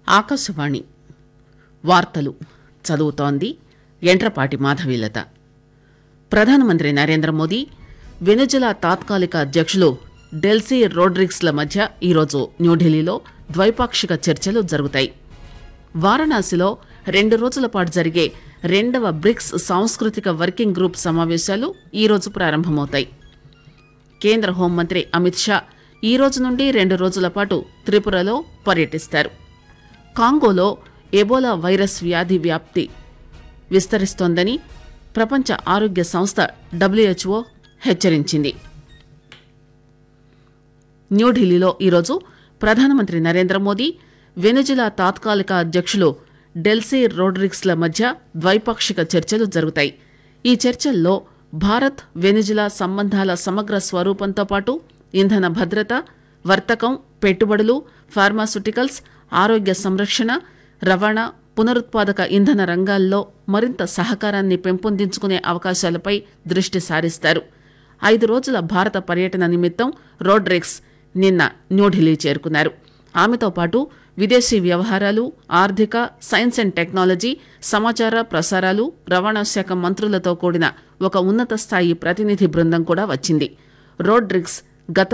ఆకాశవాణి వార్తలు చదువుతోంది ఎంట్రపాటి మాధవీలత ప్రధానమంత్రి నరేంద్ర మోదీ వెనుజులా తాత్కాలిక అధ్యక్షులు డెల్సీ రోడ్రిగ్స్ల మధ్య ఈరోజు న్యూఢిల్లీలో ద్వైపాక్షిక చర్చలు జరుగుతాయి వారణాసిలో రెండు రోజుల పాటు జరిగే రెండవ బ్రిక్స్ సాంస్కృతిక వర్కింగ్ గ్రూప్ సమావేశాలు ఈరోజు ప్రారంభమవుతాయి కేంద్ర హోంమంత్రి అమిత్ షా ఈ రోజు నుండి రెండు రోజుల పాటు త్రిపురలో పర్యటిస్తారు కాంగోలో ఎబోలా వైరస్ వ్యాధి వ్యాప్తి విస్తరిస్తోందని ప్రపంచ ఆరోగ్య సంస్థ డబ్ల్యూహెచ్ఓ హెచ్చరించింది న్యూఢిల్లీలో ఈరోజు ప్రధానమంత్రి నరేంద్ర మోదీ వెనుజులా తాత్కాలిక అధ్యక్షులు డెల్సీ రోడ్రిగ్స్ల మధ్య ద్వైపాక్షిక చర్చలు జరుగుతాయి ఈ చర్చల్లో భారత్ వెనుజులా సంబంధాల సమగ్ర స్వరూపంతో పాటు ఇంధన భద్రత వర్తకం పెట్టుబడులు ఫార్మాస్యూటికల్స్ ఆరోగ్య సంరక్షణ రవాణా పునరుత్పాదక ఇంధన రంగాల్లో మరింత సహకారాన్ని పెంపొందించుకునే అవకాశాలపై దృష్టి సారిస్తారు ఐదు రోజుల భారత పర్యటన నిమిత్తం రోడ్రిక్స్ నిన్న న్యూఢిల్లీ చేరుకున్నారు ఆమెతో పాటు విదేశీ వ్యవహారాలు ఆర్థిక సైన్స్ అండ్ టెక్నాలజీ సమాచార ప్రసారాలు రవాణా శాఖ మంత్రులతో కూడిన ఒక ఉన్నత స్థాయి ప్రతినిధి బృందం కూడా వచ్చింది రోడ్రిక్స్ గత